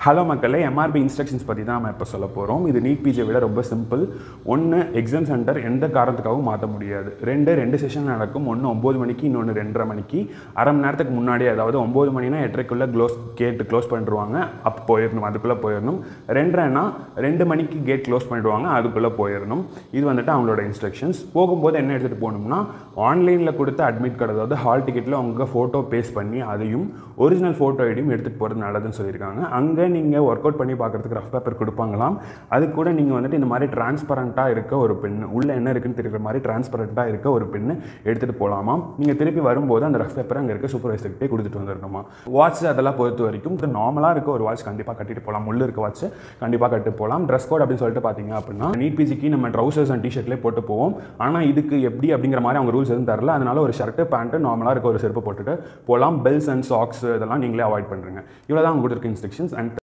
hello மக்களே MRP instructions பற்றி தான் நம்ம இப்போ சொல்ல போகிறோம் இது நீட் பிஜியை விட ரொம்ப சிம்பிள் ஒன்று எக்ஸாம் சென்டர் எந்த காரணத்துக்காகவும் மாற்ற முடியாது ரெண்டு ரெண்டு செஷன் நடக்கும் ஒன்று ஒம்பது மணிக்கு இன்னொன்று ரெண்டரை மணிக்கு அரை மணி நேரத்துக்கு முன்னாடி அதாவது ஒம்பது மணினா எட்டரைக்குள்ளே க்ளோஸ் கேட் க்ளோஸ் பண்ணிடுவாங்க அப்போ போயிடணும் அதுக்குள்ளே போயிடணும் ரெண்டரைனா ரெண்டு மணிக்கு கேட் க்ளோஸ் பண்ணிடுவாங்க அதுக்குள்ளே போயிடணும் இது வந்துட்டு அவங்களோட இன்ஸ்ட்ரக்ஷன்ஸ் போகும்போது என்ன எடுத்துகிட்டு போகணும்னா ஆன்லைனில் கொடுத்த அட்மிட் கார்டு அதாவது ஹால் டிக்கெட்டில் உங்கள் ஃபோட்டோ பேஸ்ட் பண்ணி அதையும் ஒரிஜினல் ஃபோட்டோ ஐடியும் எடுத்துகிட்டு போகிறது நல்லதுன்னு சொல்லியிருக்காங்க அங்கே நீங்கள் ஒர்க் அவுட் பண்ணி பார்க்குறதுக்கு ரஃப் பேப்பர் கொடுப்பாங்களாம் அது கூட நீங்கள் வந்துட்டு இந்த மாதிரி டிரான்ஸ்பரண்ட்டாக இருக்க ஒரு பென் உள்ளே என்ன இருக்குன்னு தெரியுற மாதிரி டிரான்ஸ்பரண்ட்டாக இருக்க ஒரு பெண்ணு எடுத்துகிட்டு போகலாமா நீங்கள் திருப்பி வரும்போது அந்த ரஃப் பேப்பரை அங்கே இருக்க சூப்பர்வைசர்கிட்டே கொடுத்துட்டு வந்துடணுமா வாட்ச் அதெல்லாம் பொறுத்த வரைக்கும் நார்மலாக இருக்க ஒரு வாட்ச் கண்டிப்பாக கட்டிட்டு போகலாம் உள்ள இருக்க வாட்ச் கண்டிப்பாக கட்டு போகலாம் ட்ரெஸ் கோட் அப்படின்னு சொல்லிட்டு பார்த்தீங்க அப்படின்னா நீட் பிஜிக்கு நம்ம ட்ரௌசர்ஸ் அண்ட் டிஷர்ட்லேயே போட்டு போவோம் ஆனால் இதுக்கு எப்படி அப்படிங்கிற மாதிரி அவங்க ரூல்ஸ் எதுவும் தரல அதனால ஒரு ஷர்ட்டு பேண்ட்டு நார்மலாக இருக்க ஒரு செருப்பு போட்டுட்டு போகலாம் பெல்ஸ் அண்ட் சாக்ஸ் இதெல்லாம் நீங்களே அவாய்ட் பண்ணுறீங்க இவ்வளோ தான் அவங்க கொடுத்துருக்க இன்ஸ்ட்ரக்ஷன்ஸ் அண்ட்